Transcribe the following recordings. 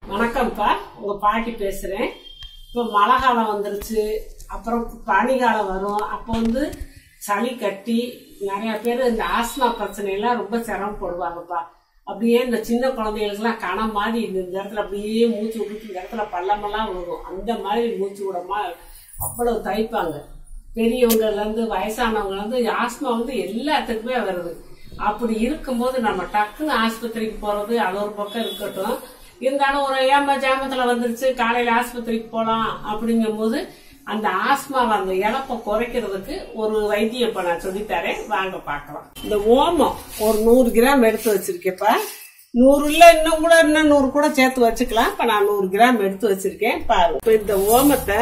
வணக்கம்ப்பா உங்க பாட்டி பேசுறேன் இப்போ மழை காலம் வந்துருச்சு அப்புறம் பனிகாலம் வரும் அப்போ வந்து சளி கட்டி நிறைய பேர் இந்த ஆஸ்மா பிரச்சனையெல்லாம் ரொம்ப சிரமப்படுவாங்கப்பா அப்படியே இந்த சின்ன குழந்தைகளுக்குலாம் கணம் மாதிரி இந்த இந்த இடத்துல அப்படியே மூச்சு விட்டு இந்த இடத்துல பள்ளமெல்லாம் விழுகும் அந்த மாதிரி மூச்சு விடமா அவ்வளவு தைப்பாங்க பெரியவங்கல இருந்து வயசானவங்க வந்து ஆஸ்மா வந்து எல்லாத்துக்குமே வருது அப்படி இருக்கும்போது நம்ம டக்குன்னு ஆஸ்பத்திரிக்கு போறது அது ஒரு பக்கம் இருக்கட்டும் இருந்தாலும் ஒரு ஏமா ஜாமத்துல வந்துருச்சு காலையில ஆஸ்பத்திரிக்கு போலாம் அப்படிங்கும்போது அந்த ஆஸ்மாவை அந்த இழப்பை குறைக்கிறதுக்கு ஒரு வைத்தியம் இப்ப நான் சொல்லித்தரேன் வாங்க பார்க்கலாம் இந்த ஓமம் ஒரு நூறு கிராம் எடுத்து வச்சிருக்கேப்பா நூறு இல்ல இன்னும் கூட இன்னும் நூறு கூட சேர்த்து வச்சுக்கலாம் இப்ப நான் நூறு கிராம் எடுத்து வச்சிருக்கேன் பாரு இப்ப இந்த ஓமத்தை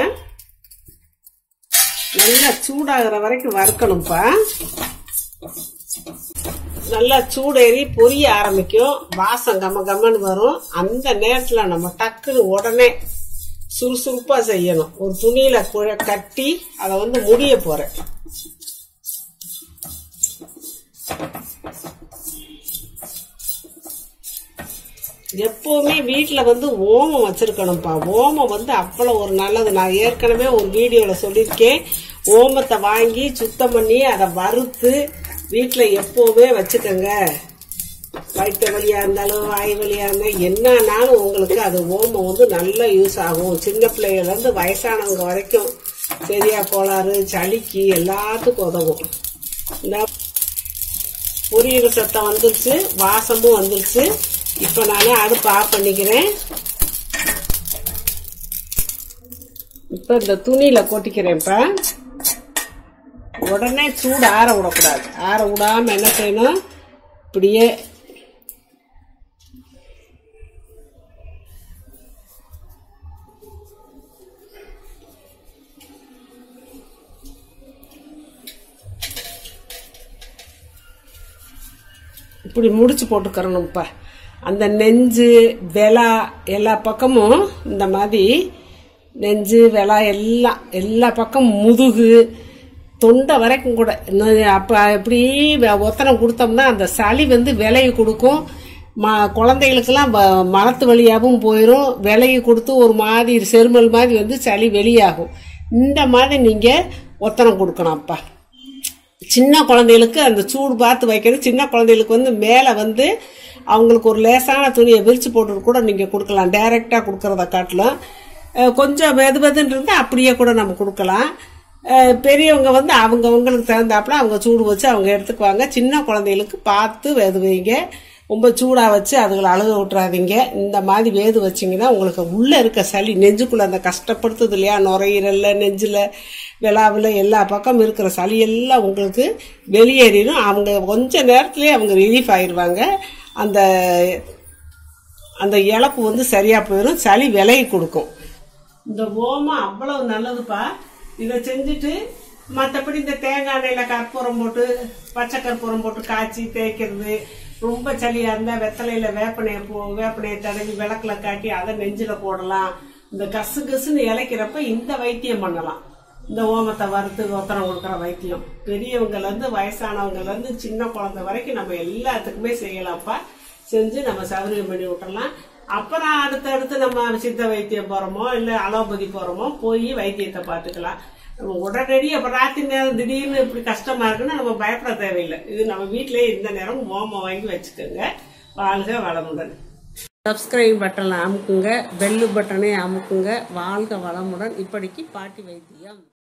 நல்லா சூடாகிற வரைக்கும் வறுக்கணும்ப்பா நல்லா சூடேறி பொரிய ஆரம்பிக்கும் வாசம் கம கமன்னு வரும் அந்த நேரத்துல நம்ம டக்குன்னு உடனே சுறுசுறுப்பா செய்யணும் ஒரு துணியில குழ- கட்டி அதை வந்து முடிய போறேன் எப்பவுமே வீட்ல வந்து ஓமம் வச்சிருக்கணும்ப்பா ஓமம் வந்து அவ்வளவு ஒரு நல்லது நான் ஏற்கனவே ஒரு வீடியோல சொல்லியிருக்கேன் ஓமத்தை வாங்கி சுத்தம் பண்ணி அதை வறுத்து வீட்ல எப்பவுமே வச்சுக்கோங்க வயிற்று வலியா இருந்தாலும் வாய் வலியா இருந்தாலும் என்னன்னாலும் உங்களுக்கு அது ஓமம் வந்து நல்லா யூஸ் ஆகும் சின்ன பிள்ளைகள்ல இருந்து வயசானவங்க வரைக்கும் சரியா கோளாறு சளிக்கு எல்லாத்துக்கும் உதவும் இந்த பொரியல் சத்தம் வந்துருச்சு வாசமும் வந்துருச்சு இப்ப நான் அடுப்பு ஆஃப் பண்ணிக்கிறேன் இப்ப இந்த துணியில கொட்டிக்கிறேன் இப்ப உடனே சூடு ஆற விடக்கூடாது ஆற விடாம என்ன செய்யணும் இப்படியே இப்படி முடிச்சு போட்டுக்கிறணும்ப்பா அந்த நெஞ்சு வெலா எல்லா பக்கமும் இந்த மாதிரி நெஞ்சு வெலா எல்லாம் எல்லா பக்கமும் முதுகு தொண்டை வரைக்கும் கூட இன்னும் அப்ப எப்படி வ- ஒத்தனம் கொடுத்தோம்னா அந்த சளி வந்து விலையை கொடுக்கும் ம குழந்தைகளுக்கெல்லாம் வ- மலத்து வழியாகவும் போயிடும் விலையை கொடுத்து ஒரு மாதிரி செருமல் மாதிரி வந்து சளி வெளியாகும் இந்த மாதிரி நீங்க ஒத்தனம் கொடுக்கணும் அப்பா சின்ன குழந்தைகளுக்கு அந்த சூடு பார்த்து வைக்கிறது சின்ன குழந்தைகளுக்கு வந்து மேலே வந்து அவங்களுக்கு ஒரு லேசான துணியை விரிச்சு போட்டு கூட நீங்கள் கொடுக்கலாம் டைரெக்டாக கொடுக்கறத காட்டிலும் அஹ் கொஞ்சம் வெது வெதுன்னு இருந்தால் அப்படியே கூட நம்ம கொடுக்கலாம் அஹ் பெரியவங்க வந்து அவங்கவங்களுக்கு தகுந்தாப்புல அவங்க சூடு வச்சு அவங்க எடுத்துக்குவாங்க சின்ன குழந்தைகளுக்கு பார்த்து வெது வைங்க ரொம்ப சூடாக வச்சு அதுகளை அழுக விட்டுறாதீங்க இந்த மாதிரி வேது வச்சிங்கன்னா உங்களுக்கு உள்ளே இருக்க சளி நெஞ்சுக்குள்ளே அந்த கஷ்டப்படுத்துது இல்லையா நுரையீரல்ல நெஞ்சில் விழாவில் எல்லா பக்கம் இருக்கிற சளி எல்லாம் உங்களுக்கு வெளியேறிடும் அவங்க கொஞ்ச நேரத்திலேயே அவங்க ரிலீஃப் ஆயிடுவாங்க அந்த அந்த இழப்பு வந்து சரியா போயிடும் சளி விலகி கொடுக்கும் இந்த ஓமம் அவ்வளவு நல்லதுப்பா இதை செஞ்சுட்டு மற்றபடி இந்த தேங்காய் எண்ணெயில கற்பூரம் போட்டு பச்சை கற்பூரம் போட்டு காய்ச்சி தேய்க்கிறது ரொம்ப சளியா இருந்தா வெத்தலையில வேப்பனைய போ வேப்பனையை தடவி விளக்குல காட்டி அதை நெஞ்சில போடலாம் இந்த கசு கசுன்னு இலைக்கிறப்ப இந்த வைத்தியம் பண்ணலாம் இந்த ஓமத்தை வறுத்து ஒத்தனம் கொடுக்குற வைத்தியம் பெரியவங்கல இருந்து வயசானவங்கல இருந்து சின்ன குழந்தை வரைக்கும் நம்ம எல்லாத்துக்குமே செய்யலாம்ப்பா செஞ்சு நம்ம சௌகரியம் பண்ணி விட்டுறலாம் அப்புறம் அடுத்தடுத்து நம்ம சித்த வைத்தியம் போறோமோ இல்ல அலோபதி போறோமோ போய் வைத்தியத்தை பார்த்துக்கலாம் நம்ம உடனடி அப்ப ராத்திரி நேரம் திடீர்னு இப்படி கஷ்டமா இருக்குன்னா நம்ம பயப்பட தேவையில்லை இது நம்ம வீட்டிலேயே இந்த நேரம் ஓமம் வாங்கி வச்சுக்கோங்க வாழ்க வளமுடன் சப்ஸ்கிரைப் பட்டனை அமுக்குங்க பெல்லு பட்டனை அமுக்குங்க வாழ்க வளமுடன் இப்படிக்கு பாட்டி வைத்தியம்